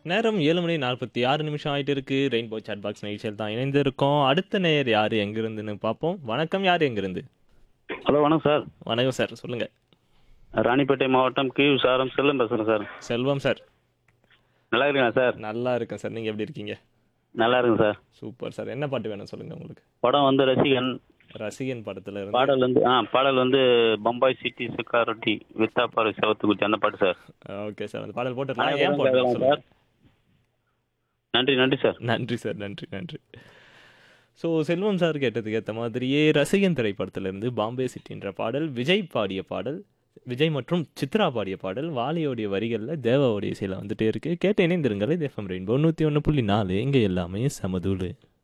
நேரம் ஏழு மணி நாற்பத்தி ஆறு நிமிஷம் ஆயிட்டு இருக்கு ரெயின்போ சாட் பாக்ஸ் நிகழ்ச்சியில் தான் இணைந்திருக்கோம் அடுத்த நேயர் யார் எங்கிருந்துன்னு பார்ப்போம் வணக்கம் யார் எங்கிருந்து ஹலோ வணக்கம் சார் வணக்கம் சார் சொல்லுங்க ராணிப்பேட்டை மாவட்டம் கீழ் சாரம் செல்லம் பேசுகிறேன் சார் செல்வம் சார் நல்லா இருக்கீங்களா சார் நல்லா இருக்கேன் சார் நீங்க எப்படி இருக்கீங்க நல்லா இருக்குங்க சார் சூப்பர் சார் என்ன பாட்டு வேணும் சொல்லுங்க உங்களுக்கு படம் வந்து ரசிகன் ரசிகன் படத்துல இருந்து பாடல் வந்து ஆ பாடல் வந்து பம்பாய் சிட்டி சுக்காரொட்டி வித்தாப்பாறை செவத்துக்குச்சி அந்த பாட்டு சார் ஓகே சார் அந்த பாடல் போட்டுடலாம் நான் ஏன் கூட போட்டலாம் கேட்கலாம் சொல்லுங்க சார் நன்றி நன்றி சார் நன்றி சார் நன்றி நன்றி ஸோ செல்வம் சார் கேட்டதுக்கு ஏற்ற மாதிரியே ரசிகன் திரைப்படத்திலிருந்து பாம்பே சிட்டின்ற பாடல் விஜய் பாடிய பாடல் விஜய் மற்றும் சித்ரா பாடிய பாடல் வாலியோடைய வரிகளில் தேவாவுடைய இசையில் வந்துட்டே இருக்கு கேட்டு இணைந்திருங்கள் இது எஃப்எம் ரெயின்போ நூற்றி ஒன்று புள்ளி நாலு இங்கே எல்லாமே சமதூளு